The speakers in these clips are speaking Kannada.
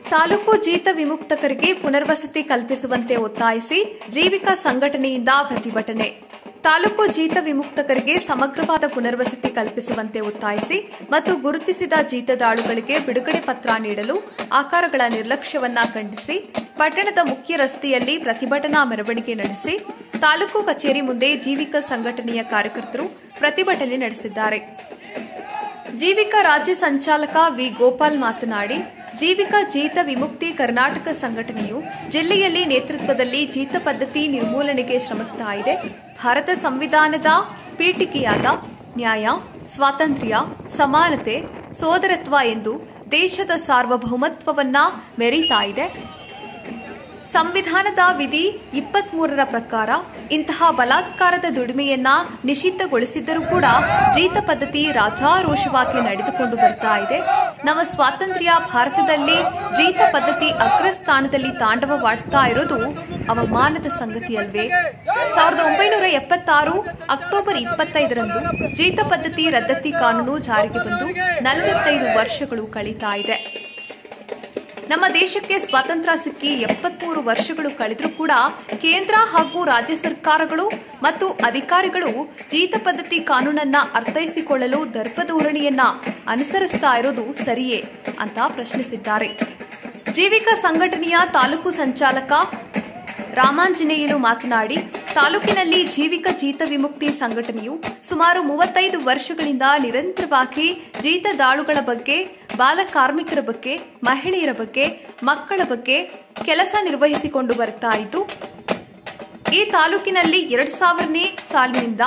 ತಾಲೂಕು ಜೀತ ವಿಮುಕ್ತಕರಿಗೆ ಪುನರ್ವಸತಿ ಕಲ್ಪಿಸುವಂತೆ ಒತ್ತಾಯಿಸಿ ಜೀವಿಕಾ ಸಂಘಟನೆಯಿಂದ ಪ್ರತಿಭಟನೆ ತಾಲೂಕು ಜೀತ ವಿಮುಕ್ತಕರಿಗೆ ಸಮಗ್ರವಾದ ಪುನರ್ವಸತಿ ಕಲ್ಪಿಸುವಂತೆ ಒತ್ತಾಯಿಸಿ ಮತ್ತು ಗುರುತಿಸಿದ ಜೀತದಾಳುಗಳಿಗೆ ಬಿಡುಗಡೆ ಪತ್ರ ನೀಡಲು ಆಕಾರಗಳ ನಿರ್ಲಕ್ಷ್ಯವನ್ನ ಖಂಡಿಸಿ ಪಟ್ಟಣದ ಮುಖ್ಯ ರಸ್ತೆಯಲ್ಲಿ ಪ್ರತಿಭಟನಾ ಮೆರವಣಿಗೆ ನಡೆಸಿ ತಾಲೂಕು ಕಚೇರಿ ಮುಂದೆ ಜೀವಿಕಾ ಸಂಘಟನೆಯ ಕಾರ್ಯಕರ್ತರು ಪ್ರತಿಭಟನೆ ನಡೆಸಿದ್ದಾರೆ ಜೀವಿಕಾ ರಾಜ್ಯ ಸಂಚಾಲಕ ವಿ ಗೋಪಾಲ್ ಮಾತನಾಡಿ ಜೀವಿಕಾ ಜೀತ ವಿಮುಕ್ತಿ ಕರ್ನಾಟಕ ಸಂಘಟನೆಯು ಜಿಲ್ಲೆಯಲ್ಲಿ ನೇತೃತ್ವದಲ್ಲಿ ಜೀತ ಪದ್ಧತಿ ನಿರ್ಮೂಲನೆಗೆ ಶ್ರಮಿಸುತ್ತಾ ಇದೆ ಭಾರತ ಸಂವಿಧಾನದ ಪೀಠಿಕೆಯಾದ ನ್ಯಾಯ ಸ್ವಾತಂತ್ರ್ಯ ಸಮಾನತೆ ಸೋದರತ್ವ ಎಂದು ದೇಶದ ಸಾರ್ವಭೌಮತ್ವವನ್ನ ಮೆರೀತಾ ಇದೆ ಸಂವಿಧಾನದ ವಿಧಿ ಇಪ್ಪತ್ಮೂರರ ಪ್ರಕಾರ ಇಂತಹ ಬಲಾತ್ಕಾರದ ದುಡಿಮೆಯನ್ನ ನಿಷಿದ್ಧಗೊಳಿಸಿದ್ದರೂ ಕೂಡ ಜೀತ ಪದ್ಧತಿ ರಾಜಾರೋಷವಾಗಿ ನಡೆದುಕೊಂಡು ಬರ್ತಾ ಇದೆ ನಮ್ಮ ಸ್ವಾತಂತ್ರ್ಯ ಭಾರತದಲ್ಲಿ ಜೀತ ಪದ್ಧತಿ ಅಗ್ರಸ್ಥಾನದಲ್ಲಿ ತಾಂಡವವಾಡ್ತಾ ಇರೋದು ಅವಮಾನದ ಸಂಗತಿಯಲ್ವೇ ಸಾವಿರದ ಒಂಬೈನೂರ ಎಪ್ಪತ್ತಾರು ಅಕ್ಟೋಬರ್ ಇಪ್ಪತ್ತೈದರಂದು ಜೀತ ಪದ್ಧತಿ ರದ್ದತಿ ಕಾನೂನು ಜಾರಿಗೆ ಬಂದು ನಲವತ್ತೈದು ವರ್ಷಗಳು ಕಳೀತಾ ಇದೆ ನಮ್ಮ ದೇಶಕ್ಕೆ ಸ್ವಾತಂತ್ರ್ಯ ಸಿಕ್ಕಿ ಎಪ್ಪತ್ಮೂರು ವರ್ಷಗಳು ಕಳೆದರೂ ಕೂಡ ಕೇಂದ್ರ ಹಾಗೂ ರಾಜ್ಯ ಸರ್ಕಾರಗಳು ಮತ್ತು ಅಧಿಕಾರಿಗಳು ಜೀತ ಪದ್ಧತಿ ಕಾನೂನನ್ನ ಅರ್ಥೈಸಿಕೊಳ್ಳಲು ದರ್ಪಧೋರಣೆಯನ್ನ ಅನುಸರಿಸ್ತಾ ಇರೋದು ಸರಿಯೇ ಅಂತ ಪ್ರಶ್ನಿಸಿದ್ದಾರೆ ಜೀವಿಕಾ ಸಂಘಟನೆಯ ತಾಲೂಕು ಸಂಚಾಲಕ ರಾಮಾಂಜನೇಯನು ಮಾತನಾಡಿ ತಾಲೂಕಿನಲ್ಲಿ ಜೀವಿಕ ಜೀತ ವಿಮುಕ್ತಿ ಸಂಘಟನೆಯು ಸುಮಾರು ಮೂವತ್ತೈದು ವರ್ಷಗಳಿಂದ ನಿರಂತರವಾಗಿ ಜೀತದಾಳುಗಳ ಬಗ್ಗೆ ಬಾಲ ಕಾರ್ಮಿಕರ ಬಗ್ಗೆ ಮಹಿಳೆಯರ ಬಗ್ಗೆ ಮಕ್ಕಳ ಬಗ್ಗೆ ಕೆಲಸ ನಿರ್ವಹಿಸಿಕೊಂಡು ಬರ್ತಾ ಇದ್ದು ಈ ತಾಲೂಕಿನಲ್ಲಿ ಎರಡ್ ಸಾವಿರನೇ ಸಾಲಿನಿಂದ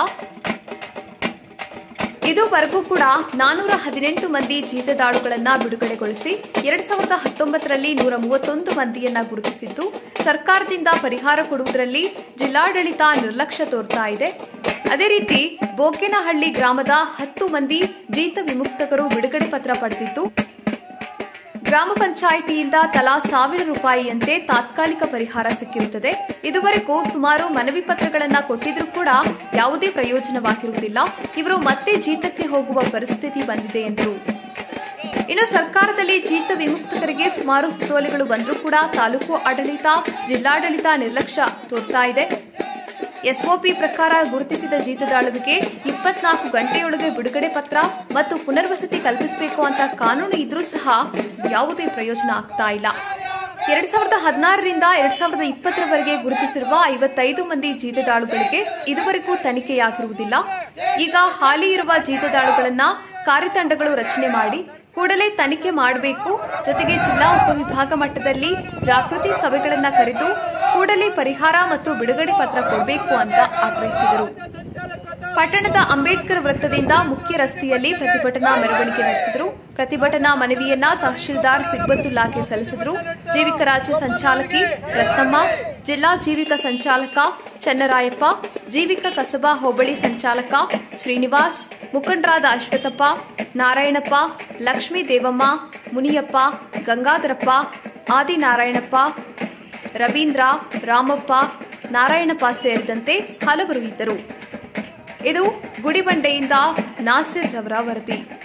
ಇದುವರೆಗೂ ಕೂಡ ನಾನೂರ ಹದಿನೆಂಟು ಮಂದಿ ಜೀತದಾಳುಗಳನ್ನ ಬಿಡುಗಡೆಗೊಳಿಸಿ ಎರಡ್ ಸಾವಿರದ ಹತ್ತೊಂಬತ್ತರಲ್ಲಿ ನೂರ ಮೂವತ್ತೊಂದು ಮಂದಿಯನ್ನ ಗುರುತಿಸಿದ್ದು ಸರ್ಕಾರದಿಂದ ಪರಿಹಾರ ಕೊಡುವುದರಲ್ಲಿ ಜಿಲ್ಲಾಡಳಿತ ನಿರ್ಲಕ್ಷ್ಯ ತೋರ್ತಾ ಇದೆ ಅದೇ ರೀತಿ ಬೋಕೇನಹಳ್ಳಿ ಗ್ರಾಮದ ಹತ್ತು ಮಂದಿ ಜೀತ ವಿಮುಕ್ತಕರು ಬಿಡುಗಡೆ ಪತ್ರ ಪಡೆದಿದ್ದು ಗ್ರಾಮ ಪಂಚಾಯಿತಿಯಿಂದ ತಲಾ ಸಾವಿರ ರೂಪಾಯಿಯಂತೆ ತಾತ್ಕಾಲಿಕ ಪರಿಹಾರ ಸಿಕ್ಕಿರುತ್ತದೆ ಇದುವರೆಗೂ ಸುಮಾರು ಮನವಿ ಪತ್ರಗಳನ್ನ ಕೊಟ್ಟಿದ್ರೂ ಕೂಡ ಯಾವುದೇ ಪ್ರಯೋಜನವಾಗಿರುವುದಿಲ್ಲ ಇವರು ಮತ್ತೆ ಜೀತಕ್ಕೆ ಹೋಗುವ ಪರಿಸ್ಥಿತಿ ಬಂದಿದೆ ಎಂದರು ಇನ್ನು ಸರ್ಕಾರದಲ್ಲಿ ಜೀತ ವಿಮುಕ್ತಕರಿಗೆ ಸುಮಾರು ಸುತ್ತೋಲೆಗಳು ಬಂದರೂ ಕೂಡ ತಾಲೂಕು ಆಡಳಿತ ಜಿಲ್ಲಾಡಳಿತ ನಿರ್ಲಕ್ಷ್ಯ ತೋರ್ತಾ ಇದೆ ಎಸ್ಒಪಿ ಪ್ರಕಾರ ಗುರುತಿಸಿದ ಜೀತದಾಳುವಿಗೆ ಇಪ್ಪತ್ನಾಲ್ಕು ಗಂಟೆಯೊಳಗೆ ಬಿಡುಗಡೆ ಪತ್ರ ಮತ್ತು ಪುನರ್ವಸತಿ ಕಲ್ಪಿಸಬೇಕು ಅಂತ ಕಾನೂನು ಇದ್ರೂ ಸಹ ಯಾವುದೇ ಪ್ರಯೋಜನ ಆಗ್ತಾ ಇಲ್ಲ ಎರಡ್ ಸಾವಿರದ ಹದಿನಾರರಿಂದ ಎರಡ್ ಸಾವಿರದ ಇಪ್ಪತ್ತರವರೆಗೆ ಗುರುತಿಸಿರುವ ಐವತ್ತೈದು ಮಂದಿ ಜೀತದಾಳುಗಳಿಗೆ ಇದುವರೆಗೂ ತನಿಖೆಯಾಗಿರುವುದಿಲ್ಲ ಈಗ ಹಾಲಿ ಇರುವ ಜೀತದಾಳುಗಳನ್ನ ಕಾರ್ಯತಂಡಗಳು ರಚನೆ ಮಾಡಿ ಕೂಡಲೇ ತನಿಖೆ ಮಾಡಬೇಕು ಜೊತೆಗೆ ಜಿಲ್ಲಾ ಉಪವಿಭಾಗ ಮಟ್ಟದಲ್ಲಿ ಜಾಗೃತಿ ಸಭೆಗಳನ್ನ ಕರೆದು ಕೂಡಲೇ ಪರಿಹಾರ ಮತ್ತು ಬಿಡುಗಡೆ ಪತ್ರ ಕೊಡಬೇಕು ಅಂತ ಆಗ್ರಹಿಸಿದರು ಪಟ್ಟಣದ ಅಂಬೇಡ್ಕರ್ ವೃತ್ತದಿಂದ ಮುಖ್ಯ ರಸ್ತೆಯಲ್ಲಿ ಪ್ರತಿಭಟನಾ ಮೆರವಣಿಗೆ ನಡೆಸಿದರು ಪ್ರತಿಭಟನಾ ಮನವಿಯನ್ನ ತಹಶೀಲ್ದಾರ್ ಸಿಗ್ಬತ್ತುಲ್ಲಾಗೆ ಸಲ್ಲಿಸಿದರು ಜೀವಿಕ ರಾಜ್ಯ ಸಂಚಾಲಕಿ ರತ್ನಮ್ಮ ಜಿಲ್ಲಾ ಜೀವಿಕ ಸಂಚಾಲಕ ಚನ್ನರಾಯಪ್ಪ ಜೀವಿಕ ಕಸಬಾ ಹೋಬಳಿ ಸಂಚಾಲಕ ಶ್ರೀನಿವಾಸ್ ಮುಖಂಡರಾದ ಅಶ್ವಥಪ್ಪ ನಾರಾಯಣಪ್ಪ ಲಕ್ಷ್ಮೀ ದೇವಮ್ಮ ಮುನಿಯಪ್ಪ ಗಂಗಾಧರಪ್ಪ ಆದಿನಾರಾಯಣಪ್ಪ ರವೀಂದ್ರ ರಾಮಪ್ಪ ನಾರಾಯಣಪ್ಪ ಸೇರಿದಂತೆ ಹಲವರು ಇದ್ದರು ಇದು ಗುಡಿಬಂಡೆಯಿಂದ ನಾಸಿರ್ ರವರ ವರದಿ